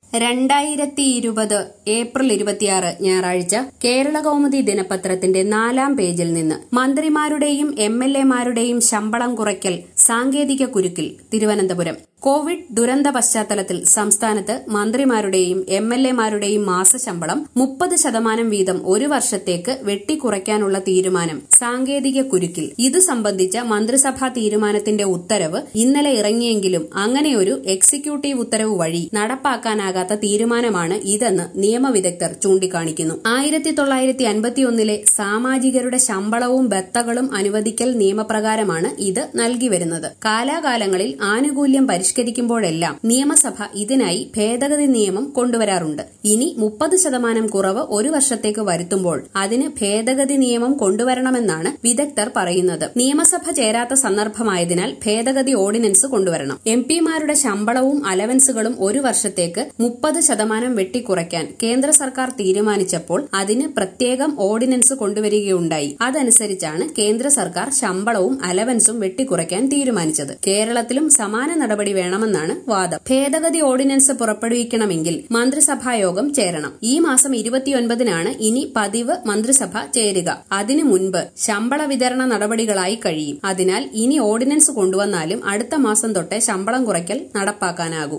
രണ്ടായിരത്തി ഇരുപത് ഏപ്രിൽ ഇരുപത്തിയാറ് ഞായറാഴ്ച കേരള കൗമുദി ദിനപത്രത്തിന്റെ നാലാം പേജിൽ നിന്ന് മന്ത്രിമാരുടെയും എം എൽ എമാരുടെയും ശമ്പളം കുറയ്ക്കൽ സാങ്കേതിക കുരുക്കിൽ തിരുവനന്തപുരം കോവിഡ് ദുരന്ത പശ്ചാത്തലത്തിൽ സംസ്ഥാനത്ത് മന്ത്രിമാരുടെയും എം എൽ എമാരുടെയും മാസശമ്പളം മുപ്പത് ശതമാനം വീതം ഒരു വർഷത്തേക്ക് വെട്ടിക്കുറയ്ക്കാനുള്ള തീരുമാനം സാങ്കേതിക കുരുക്കിൽ ഇതു സംബന്ധിച്ച മന്ത്രിസഭാ തീരുമാനത്തിന്റെ ഉത്തരവ് ഇന്നലെ ഇറങ്ങിയെങ്കിലും അങ്ങനെയൊരു എക്സിക്യൂട്ടീവ് ഉത്തരവ് വഴി നടപ്പാക്കാനാകാത്ത തീരുമാനമാണ് ഇതെന്ന് നിയമവിദഗ്ധർ ചൂണ്ടിക്കാണിക്കുന്നു ആയിരത്തി തൊള്ളായിരത്തി അൻപത്തിയൊന്നിലെ സാമാജികരുടെ ശമ്പളവും ബത്തകളും അനുവദിക്കൽ നിയമപ്രകാരമാണ് ഇത് നൽകി വരുന്നത് കാലാകാലങ്ങളിൽ ആനുകൂല്യം പരിഷ്കരിക്കുമ്പോഴെല്ലാം നിയമസഭ ഇതിനായി ഭേദഗതി നിയമം കൊണ്ടുവരാറുണ്ട് ഇനി മുപ്പത് ശതമാനം കുറവ് ഒരു വർഷത്തേക്ക് വരുത്തുമ്പോൾ അതിന് ഭേദഗതി നിയമം കൊണ്ടുവരണമെന്നാണ് വിദഗ്ധർ പറയുന്നത് നിയമസഭ ചേരാത്ത സന്ദർഭമായതിനാൽ ഭേദഗതി ഓർഡിനൻസ് കൊണ്ടുവരണം എം പിമാരുടെ ശമ്പളവും അലവൻസുകളും ഒരു വർഷത്തേക്ക് മുപ്പത് ശതമാനം വെട്ടിക്കുറയ്ക്കാൻ കേന്ദ്ര സർക്കാർ തീരുമാനിച്ചപ്പോൾ അതിന് പ്രത്യേകം ഓർഡിനൻസ് കൊണ്ടുവരികയുണ്ടായി അതനുസരിച്ചാണ് കേന്ദ്ര സർക്കാർ ശമ്പളവും അലവൻസും വെട്ടിക്കുറയ്ക്കാൻ തീരുമാനിച്ചത് കേരളത്തിലും സമാന നടപടി വേണമെന്നാണ് വാദം ഭേദഗതി ഓർഡിനൻസ് പുറപ്പെടുവിക്കണമെങ്കിൽ മന്ത്രിസഭായോഗം ചേരണം ഈ മാസം ഇരുപത്തിയൊൻപതിനാണ് ഇനി പതിവ് മന്ത്രിസഭ ചേരുക അതിനു മുൻപ് ശമ്പള വിതരണ നടപടികളായി കഴിയും അതിനാൽ ഇനി ഓർഡിനൻസ് കൊണ്ടുവന്നാലും അടുത്ത മാസം തൊട്ടേ ശമ്പളം കുറയ്ക്കൽ നടപ്പാക്കാനാകൂ